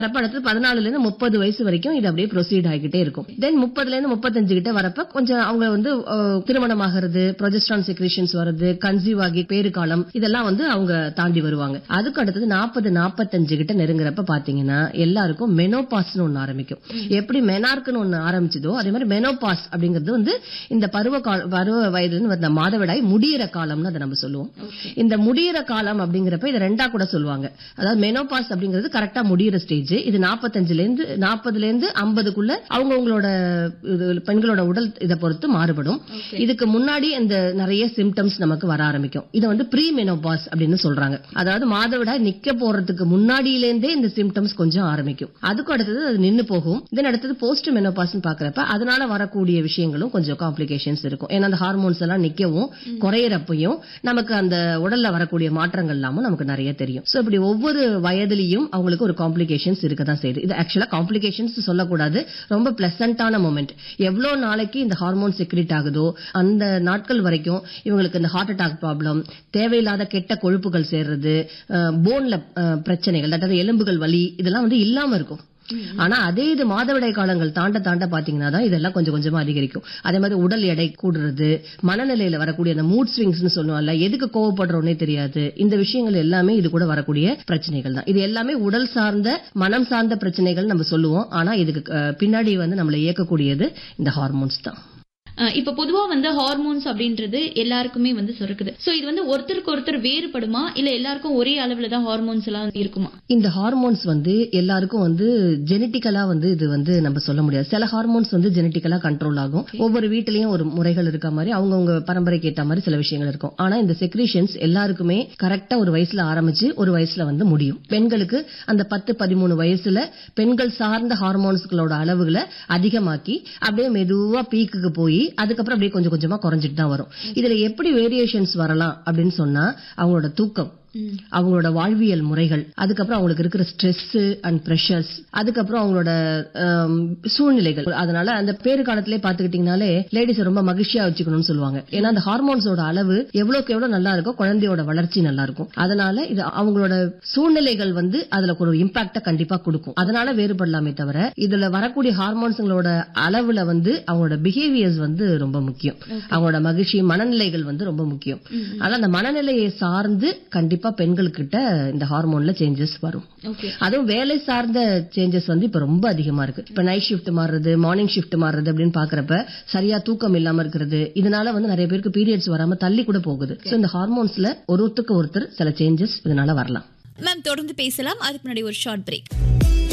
அப்ப அடுத்து பதினாலுல இருந்து முப்பது வயசு வரைக்கும் இது அப்படியே ப்ரொசீட் ஆகிக்கிட்டே இருக்கும் தென் முப்பதுல இருந்து முப்பத்தஞ்சு கிட்ட வரப்ப கொஞ்சம் அவங்க வந்து அஹ், திருமணம் ஆகிறது ப்ரொஜெஸ்ட்ரான் செக்ரேஷன்ஸ் வருது கன்சீவ் ஆகி பேரு காலம் இதெல்லாம் வந்து அவங்க தாண்டி வருவாங்க அதுக்கு அடுத்தது நாற்பது நாற்பத்தஞ்சு கிட்ட நெருங்குறப்ப பாத்தீங்கன்னா எல்லாருக்கும் மெனோபாஸ்னு ஒண்ணு ஆரம்பிக்கும் எப்படி மெனார்க்குன்னு ஒண்ணு ஆரம்பிச்சதோ அதே மாதிரி மெனோபாஸ் அப்படிங்கிறது வந்து இந்த பருவ கால பருவ வயதுல வந்த மாதவிடாய் முடியிற காலம்னு அதை நம்ம சொல்லுவோம் இந்த முடியிற காலம் அப்படிங்கிறப்ப இதை ரெண்டா கூட சொல்லுவாங்க அதாவது மெனோபாஸ் அப்படிங்கிறது கரெக்டா முடியிற ஸ்டேஜ் இது நாற்பத்தஞ்சுல இருந்து நாற்பதுல இருந்து ஐம்பதுக்குள்ள அவங்கவங்களோட இது பெண்களோட உடல் இதை பொறுத்து மாறுபடும் இதுக்கு முன்னாடி இந்த நிறைய சிம்டம்ஸ் நமக்கு வர ஆரம்பிக்கும் இதை வந்து ப்ரீ மெனோபாஸ் அப்படின்னு சொல்றாங்க அதாவது மாதவிடாய் நிக்க போறதுக்கு முன்னாடியில இருந்தே இந்த சிம்டம்ஸ் கொஞ்சம் ஆரம்பிக்கும் அதுக்கு அடுத்தது அது நின்னு போகும் தென் அடுத்தது போஸ்ட் மெனோபாஸ் பாக்குறப்ப அதனால வரக்கூடிய விஷயங்களும் கொஞ்சம் காம்ப்ளிகேஷன்ஸ் இருக்கும் ஏன்னா அந்த ஹார்மோன்ஸ் எல்லாம் நிக்கவும் குறையறப்பையும் நமக்கு அந்த உடல்ல வரக்கூடிய மாற்றங்கள் எல்லாமும் நமக்கு நிறைய தெரியும் சோ இப்படி ஒவ்வொரு வயதிலையும் அவங்களுக்கு ஒரு காம்ப்ளிகேஷன்ஸ் இருக்க தான் செய்யுது இது ஆக்சுவலா காம்ப்ளிகேஷன்ஸ் சொல்லக்கூடாது ரொம்ப பிளசண்டான மூமெண்ட் எவ்வளவு நாளைக்கு இந்த ஹார்மோன் செக்ரிட் ஆகுதோ அந்த நாட்கள் வரைக்கும் இவங்களுக்கு இந்த ஹார்ட் அட்டாக் ப்ராப்ளம் தேவையில்லாத கெட்ட கொழுப்புகள் சேர்றது போன்ல பிரச்சனைகள் அதாவது எலும்புகள் வலி இதெல்லாம் வந்து இல்லாம இருக்கும் ஆனா அதே இது மாதவிடாய் காலங்கள் தாண்ட தாண்ட பாத்தீங்கன்னா தான் இதெல்லாம் கொஞ்சம் கொஞ்சமா அதிகரிக்கும் அதே மாதிரி உடல் எடை கூடுறது மனநிலையில வரக்கூடிய அந்த மூட் ஸ்விங்ஸ்னு சொல்லுவோம்ல எதுக்கு கோவப்படுறோன்னே தெரியாது இந்த விஷயங்கள் எல்லாமே இது கூட வரக்கூடிய பிரச்சனைகள் தான் இது எல்லாமே உடல் சார்ந்த மனம் சார்ந்த பிரச்சனைகள் நம்ம சொல்லுவோம் ஆனா இதுக்கு அஹ், பின்னாடி வந்து நம்மளை இயக்கக்கூடியது இந்த ஹார்மோன்ஸ் தான் அஹ் இப்ப பொதுவா வந்து ஹார்மோன்ஸ் அப்படின்றது எல்லாருக்குமே வந்து சுரக்குது சோ இது வந்து ஒருத்தருக்கு ஒருத்தர் வேறுபடுமா இல்ல எல்லாருக்கும் ஒரே அளவுல தான் ஹார்மோன்ஸ் எல்லாம் இருக்குமா இந்த ஹார்மோன்ஸ் வந்து எல்லாருக்கும் வந்து ஜெனட்டிக்கலா வந்து இது வந்து நம்ம சொல்ல முடியாது சில ஹார்மோன்ஸ் வந்து ஜெனட்டிக்கலா கண்ட்ரோல் ஆகும் ஒவ்வொரு வீட்லயும் ஒரு முறைகள் இருக்க மாதிரி அவங்கவுங்க பரம்பரைக்கு ஏற்ற மாதிரி சில விஷயங்கள் இருக்கும் ஆனா இந்த செக்ரீஷன்ஸ் எல்லாருக்குமே கரெக்டா ஒரு வயசுல ஆரம்பிச்சு ஒரு வயசுல வந்து முடியும் பெண்களுக்கு அந்த பத்து பதிமூணு வயசுல பெண்கள் சார்ந்த ஹார்மோன்ஸ்களோட அளவுகளை அதிகமாக்கி அப்படியே மெதுவா பீக்குக்கு போய் அதுக்கப்புறம் அப்படியே கொஞ்சம் கொஞ்சமா குறைஞ்சிட்டு தான் வரும் இதுல எப்படி வேரியேஷன்ஸ் வரலாம் அப்படின்னு சொன்னா அவங்களோட தூக்கம் அவங்களோட வாழ்வியல் முறைகள் அதுக்கப்புறம் அவங்களுக்கு இருக்கிற ஸ்ட்ரெஸ் அண்ட் ப்ரெஷர்ஸ் அதுக்கப்புறம் அவங்களோட ஆம், சூழ்நிலைகள் அதனால அந்த பேரு காலத்திலே பாத்துக்கிட்டீங்கனாலே லேடிஸ் ரொம்ப மகிழ்ச்சியா வச்சுக்கணும்னு சொல்லுவாங்க ஏன்னா அந்த ஹார்மோன்ஸோட அளவு எவ்வளவுக்கு எவ்வளவு நல்லா இருக்கோ குழந்தையோட வளர்ச்சி நல்லா இருக்கும் அதனால இது அவங்களோட சூழ்நிலைகள் வந்து அதுல ஒரு இம்பாக்ட கண்டிப்பா கொடுக்கும் அதனால வேறுபடலாமே தவிர இதுல வரக்கூடிய ஹார்மோன்ஸ்களோட அளவுல வந்து அவங்களோட பிஹேவியர்ஸ் வந்து ரொம்ப முக்கியம் அவங்களோட மகிழ்ச்சி மனநிலைகள் வந்து ரொம்ப முக்கியம் ஆனா அந்த மனநிலையை சார்ந்து கண்டிப்பா பெண்கள்கிட்ட இந்த ஹார்மோன்ல சேஞ்சஸ் வரும் ஓகே அதுவும் வேலை சார்ந்த சேஞ்சஸ் வந்து இப்ப ரொம்ப அதிகமா இருக்கு இப்ப நைட் ஷிஃப்ட் மாறுறது மார்னிங் ஷிஃப்ட் மாறுறது அப்படின்னு பாக்குறப்ப சரியா தூக்கம் இல்லாம இருக்கிறது இதனால வந்து நிறைய பேருக்கு பீரியட்ஸ் வராம தள்ளி கூட போகுது சோ இந்த ஹார்மோன்ஸ்ல ஒருத்தருக்கு ஒருத்தர் சில சேஞ்சஸ் இதனால வரலாம் மேம் தொடர்ந்து பேசலாம் அதுக்கு முன்னாடி ஒரு ஷார்ட் பிரேக்